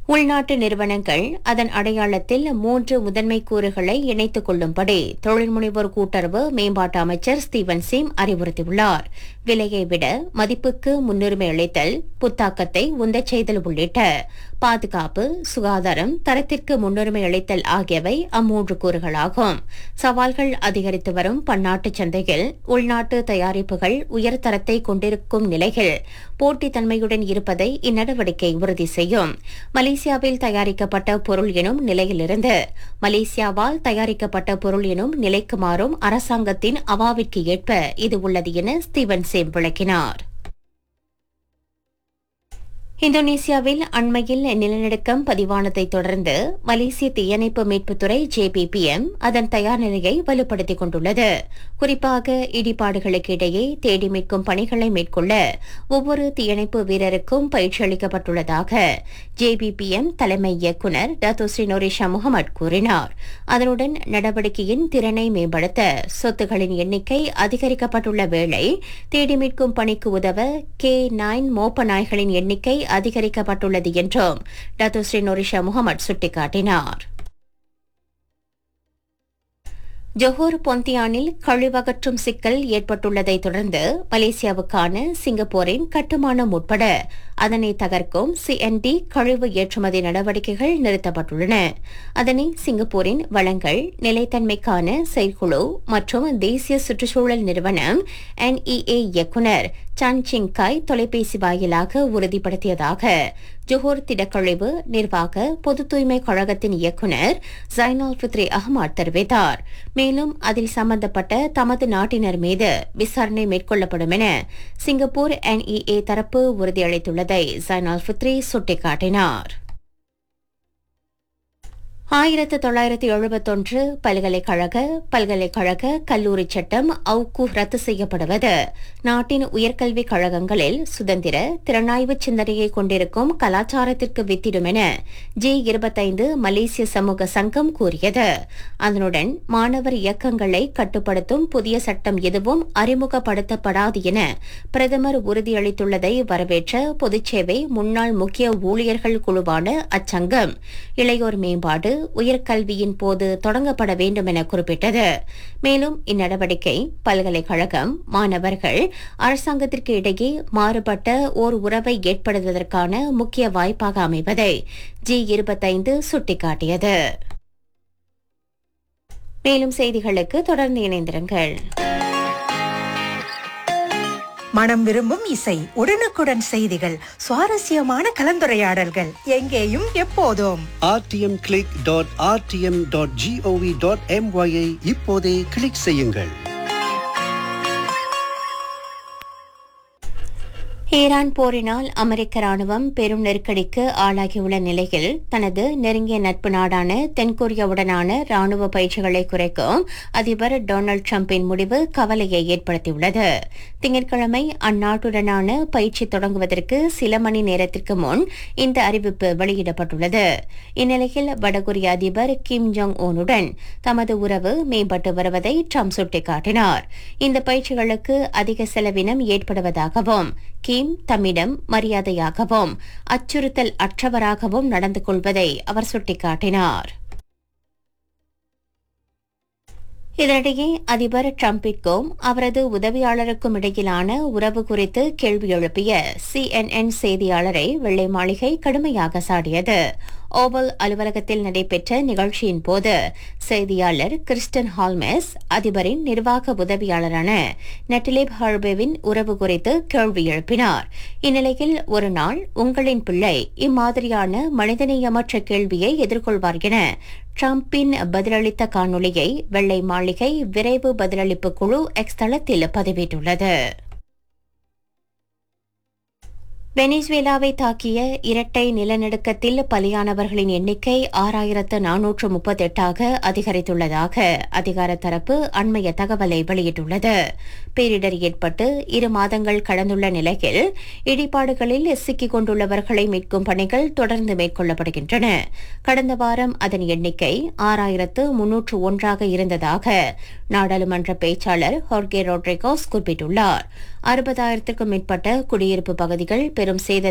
உள்நாட்டு நிறுவனங்கள் அதன் அடையாளத்தில் மூன்று முதன்மை கூறுகளை இணைத்துக் கொள்ளும்படி தொழில் முனைவோர் கூட்டுறவு மேம்பாட்டு அமைச்சர் ஸ்டீவன் சிம் அறிவுறுத்தியுள்ளார் விலையை விட மதிப்புக்கு முன்னுரிமை அளித்தல் புத்தாக்கத்தை உந்தச் செய்தல் உள்ளிட்ட பாதுகாப்பு சுகாதாரம் தரத்திற்கு முன்னுரிமை அளித்தல் ஆகியவை அம்மூன்று கூறுகளாகும் சவால்கள் அதிகரித்து வரும் பன்னாட்டு சந்தையில் உள்நாட்டு தயாரிப்புகள் உயர் தரத்தை கொண்டிருக்கும் நிலையில் போட்டித்தன்மையுடன் இருப்பதை இந்நடவடிக்கை உறுதி செய்யும் மலேசியாவில் தயாரிக்கப்பட்ட பொருள் எனும் நிலையிலிருந்து மலேசியாவால் தயாரிக்கப்பட்ட பொருள் எனும் நிலைக்கு மாறும் அரசாங்கத்தின் அவாவிற்கு ஏற்ப இது உள்ளது என ஸ்டீவன் சேம் விளக்கினார் இந்தோனேசியாவில் அண்மையில் நிலநடுக்கம் பதிவானதைத் தொடர்ந்து மலேசிய தீயணைப்பு மீட்புத்துறை ஜேபிபிஎம் அதன் தயார் நிலையை வலுப்படுத்திக் கொண்டுள்ளது குறிப்பாக இடிபாடுகளுக்கு இடையே தேடி மீட்கும் பணிகளை மேற்கொள்ள ஒவ்வொரு தீயணைப்பு வீரருக்கும் பயிற்சி அளிக்கப்பட்டுள்ளதாக ஜேபிபிஎம் தலைமை இயக்குநர் டத்தோஸ்ரீ நோரிஷா முகமது கூறினார் அதனுடன் நடவடிக்கையின் திறனை மேம்படுத்த சொத்துகளின் எண்ணிக்கை அதிகரிக்கப்பட்டுள்ள வேளை தேடி மீட்கும் பணிக்கு உதவ கே நைன் மோப்ப நாய்களின் எண்ணிக்கை அதிகரிக்கப்பட்டுள்ளது என்றும் டத்துஸ்ரீ நொரிஷா முகமது சுட்டிக்காட்டினார் ஜொஹோர் பொந்தியானில் கழிவகற்றும் சிக்கல் ஏற்பட்டுள்ளதைத் தொடர்ந்து மலேசியாவுக்கான சிங்கப்பூரின் கட்டுமானம் உட்பட அதனை தகர்க்கும் சிஎன்டி கழிவு ஏற்றுமதி நடவடிக்கைகள் நிறுத்தப்பட்டுள்ளன அதனை சிங்கப்பூரின் வளங்கள் நிலைத்தன்மைக்கான செயற்குழு மற்றும் தேசிய சுற்றுச்சூழல் நிறுவனம் என்இஏ இயக்குநர் சான் சிங்காய் தொலைபேசி வாயிலாக உறுதிப்படுத்தியதாக ஜொஹோர் திடக்கழிவு நிர்வாக பொது தூய்மை கழகத்தின் இயக்குநர் ஜைனால் ஃபித்ரி அஹ்மத் தெரிவித்தார் மேலும் அதில் சம்பந்தப்பட்ட தமது நாட்டினர் மீது விசாரணை மேற்கொள்ளப்படும் என சிங்கப்பூர் என்இஏ தரப்பு உறுதியளித்துள்ளதை ஜைனால் ஃபித்ரி சுட்டிக்காட்டினார் ஆயிரத்து தொள்ளாயிரத்து எழுபத்தொன்று பல்கலைக்கழக பல்கலைக்கழக கல்லூரி சட்டம் அவுக்கு ரத்து செய்யப்படுவது நாட்டின் உயர்கல்விக் கழகங்களில் சுதந்திர திறனாய்வு சிந்தனையை கொண்டிருக்கும் கலாச்சாரத்திற்கு வித்திடும் என ஜி இருபத்தைந்து மலேசிய சமூக சங்கம் கூறியது அதனுடன் மாணவர் இயக்கங்களை கட்டுப்படுத்தும் புதிய சட்டம் எதுவும் அறிமுகப்படுத்தப்படாது என பிரதமர் உறுதியளித்துள்ளதை வரவேற்ற பொதுச்சேவை முன்னாள் முக்கிய ஊழியர்கள் குழுவான அச்சங்கம் இளையோர் மேம்பாடு உயர்கல்வியின் போது தொடங்கப்பட வேண்டும் என குறிப்பிட்டது மேலும் இந்நடவடிக்கை பல்கலைக்கழகம் மாணவர்கள் அரசாங்கத்திற்கு இடையே மாறுபட்ட ஓர் உறவை ஏற்படுத்துவதற்கான முக்கிய வாய்ப்பாக அமைவதை ஜி இருபத்தைந்து சுட்டிக்காட்டியது மேலும் செய்திகளுக்கு தொடர்ந்து இணைந்திருங்கள் மனம் விரும்பும் இசை உடனுக்குடன் செய்திகள் சுவாரஸ்யமான கலந்துரையாடல்கள் எங்கேயும் எப்போதும் rtmclick.rtm.gov.my ஐ இப்போதே கிளிக் செய்யுங்கள் ஈரான் போரினால் அமெரிக்க ராணுவம் பெரும் நெருக்கடிக்கு ஆளாகியுள்ள நிலையில் தனது நெருங்கிய நட்பு நாடான தென்கொரியாவுடனான ராணுவ பயிற்சிகளை குறைக்கும் அதிபர் டொனால்டு டிரம்பின் முடிவு கவலையை ஏற்படுத்தியுள்ளது திங்கட்கிழமை அந்நாட்டுடனான பயிற்சி தொடங்குவதற்கு சில மணி நேரத்திற்கு முன் இந்த அறிவிப்பு வெளியிடப்பட்டுள்ளது இந்நிலையில் வடகொரிய அதிபர் கிம் ஜோங் ஓனுடன் தமது உறவு மேம்பட்டு வருவதை ட்ரம்ப் சுட்டிக்காட்டினார் இந்த பயிற்சிகளுக்கு அதிக செலவினம் ஏற்படுவதாகவும் கிம் தம்மிடம் மரியாதையாகவும் அச்சுறுத்தல் அற்றவராகவும் நடந்து கொள்வதை அவர் சுட்டிக்காட்டினார் இதனிடையே அதிபர் டிரம்பிற்கும் அவரது உதவியாளருக்கும் இடையிலான உறவு குறித்து கேள்வி எழுப்பிய சிஎன்என் செய்தியாளரை வெள்ளை மாளிகை கடுமையாக சாடியது ஓவல் அலுவலகத்தில் நடைபெற்ற நிகழ்ச்சியின் போது செய்தியாளர் கிறிஸ்டன் ஹால்மெஸ் அதிபரின் நிர்வாக உதவியாளரான நெட்டிலிப் ஹர்பேவின் உறவு குறித்து கேள்வி எழுப்பினார் இந்நிலையில் ஒரு நாள் உங்களின் பிள்ளை இம்மாதிரியான மனிதநேயமற்ற கேள்வியை எதிர்கொள்வார் என டிரம்பின் பதிலளித்த காணொளியை வெள்ளை மாளிகை விரைவு பதிலளிப்பு குழு எக்ஸ் தளத்தில் பதிவிட்டுள்ளது வெனிசுவேலாவை தாக்கிய இரட்டை நிலநடுக்கத்தில் பலியானவர்களின் எண்ணிக்கை ஆறாயிரத்து நானூற்று முப்பத்தெட்டாக அதிகரித்துள்ளதாக அதிகார தரப்பு அண்மைய தகவலை வெளியிட்டுள்ளது பேரிடர் ஏற்பட்டு இரு மாதங்கள் கடந்துள்ள நிலையில் இடிபாடுகளில் சிக்கிக் கொண்டுள்ளவர்களை மீட்கும் பணிகள் தொடர்ந்து மேற்கொள்ளப்படுகின்றன கடந்த வாரம் அதன் எண்ணிக்கை ஆறாயிரத்து முன்னூற்று ஒன்றாக இருந்ததாக நாடாளுமன்ற பேச்சாளர் ஹோர்கே ரோட்ரிகோஸ் குறிப்பிட்டுள்ளார் அறுபதாயிரத்திற்கும் மேற்பட்ட குடியிருப்பு பகுதிகள் பெரும் சேத